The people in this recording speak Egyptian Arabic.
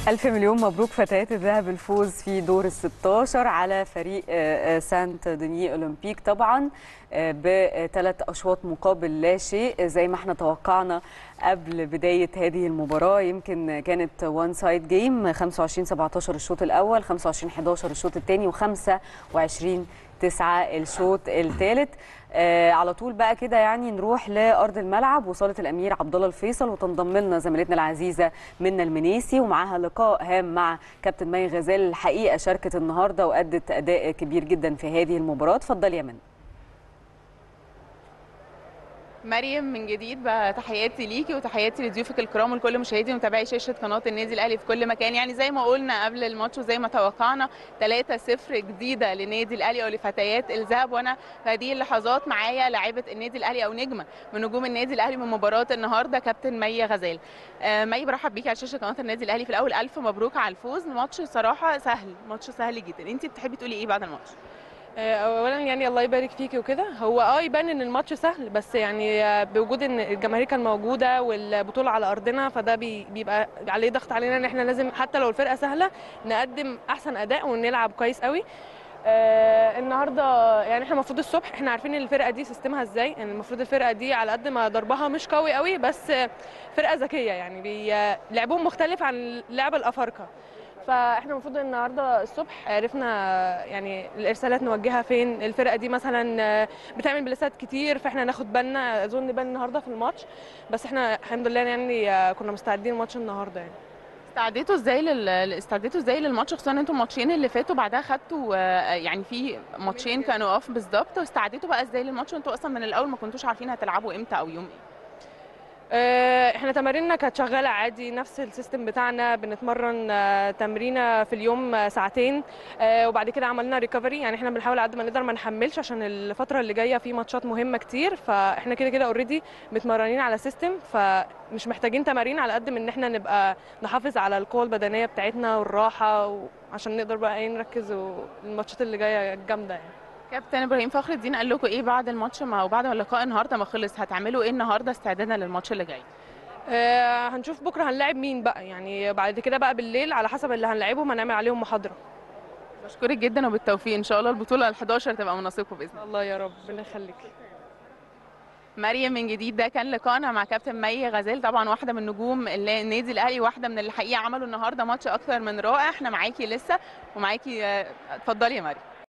ألف مليون مبروك فتيات الذهب الفوز في دور ال 16 على فريق آه، آه، سانت ديني أولمبيك طبعا آه، بثلاث أشواط مقابل لا شيء زي ما احنا توقعنا قبل بداية هذه المباراة يمكن كانت وان سايد جيم 25 17 الشوط الأول 25 11 الشوط الثاني و25 9 الشوط الثالث آه على طول بقى كده يعني نروح لارض الملعب وصاله الامير عبد الله الفيصل وتنضم لنا زميلتنا العزيزه منى المنيسي ومعاها لقاء هام مع كابتن مي غزال الحقيقه شاركت النهارده وادت اداء كبير جدا في هذه المباراه اتفضلي يا منى مريم من جديد بقى تحياتي ليكي وتحياتي لضيوفك الكرام ولكل مشاهدي ومتابعي شاشه قناه النادي الاهلي في كل مكان يعني زي ما قلنا قبل الماتش وزي ما توقعنا 3-0 جديده لنادي الاهلي او لفتيات الذهب وانا في هذه اللحظات معايا لاعبه النادي الاهلي او نجمه من نجوم النادي الاهلي من مباراه النهارده كابتن مي غزال آه، مي برحب بيكي على شاشه قناه النادي الاهلي في الاول الف مبروك على الفوز ماتش صراحه سهل ماتش سهل جدا انت بتحبي تقولي ايه بعد الماتش اولا يعني الله يبارك فيكي وكده هو اه يبان ان الماتش سهل بس يعني آه، بوجود ان الجماهير كان موجوده والبطوله على ارضنا فده بي- بيبقى عليه ضغط علينا ان احنا لازم حتى لو الفرقه سهله نقدم احسن اداء ونلعب كويس قوي آه النهارده يعني احنا المفروض الصبح احنا عارفين ان الفرقه دي سيستمها ازاي يعني المفروض الفرقه دي على قد ما ضربها مش قوي قوي بس آه، فرقه ذكيه يعني بي آه، لعبهم مختلف عن لعب الافارقه فاحنا المفروض النهارده الصبح عرفنا يعني الارسالات نوجهها فين الفرقه دي مثلا آه، بتعمل بلسات كتير فاحنا ناخد بالنا اظن بان النهارده في الماتش بس احنا الحمد لله يعني آه، كنا مستعدين الماتش النهارده يعني استعديتوا ازاي لل... استعديتوا ازاي للماتش خصوصا ان انتوا الماتشين اللي فاتوا بعدها خدتوا آه، يعني في ماتشين كانوا اوف بالظبط واستعديتوا بقى ازاي للماتش وانتوا اصلا من الاول ما كنتوش عارفين هتلعبوا امتى او يوم ايه آه، احنا تماريننا كانت شغاله عادي نفس السيستم بتاعنا بنتمرن آه، تمرينه في اليوم آه، ساعتين آه، وبعد كده عملنا ريكفري يعني احنا بنحاول على قد ما نقدر ما نحملش عشان الفتره اللي جايه في ماتشات مهمه كتير فاحنا كده كده اوريدي متمرنين على سيستم فمش محتاجين تمارين على قد ما ان احنا نبقى نحافظ على القوه البدنيه بتاعتنا والراحه عشان نقدر بقى ايه نركز والماتشات اللي جايه جامده يعني كابتن ابراهيم فخر الدين قال لكم ايه بعد الماتش ما وبعد ما اللقاء النهارده ما خلص هتعملوا ايه النهارده استعدادا للماتش اللي جاي آه، هنشوف بكره هنلاعب مين بقى يعني بعد كده بقى بالليل على حسب اللي هنلاعبهم هنعمل عليهم محاضره بشكرك جدا وبالتوفيق ان شاء الله البطوله ال11 تبقى من نصيبكم باذن الله الله يا رب ربنا يخليك مريم من جديد ده كان لقاءنا مع كابتن مي غزال طبعا واحده من نجوم النادي الاهلي واحده من اللي حقيقه عملوا النهارده ماتش اكثر من رائع احنا معاكي لسه ومعاكي آه، اتفضلي يا مريم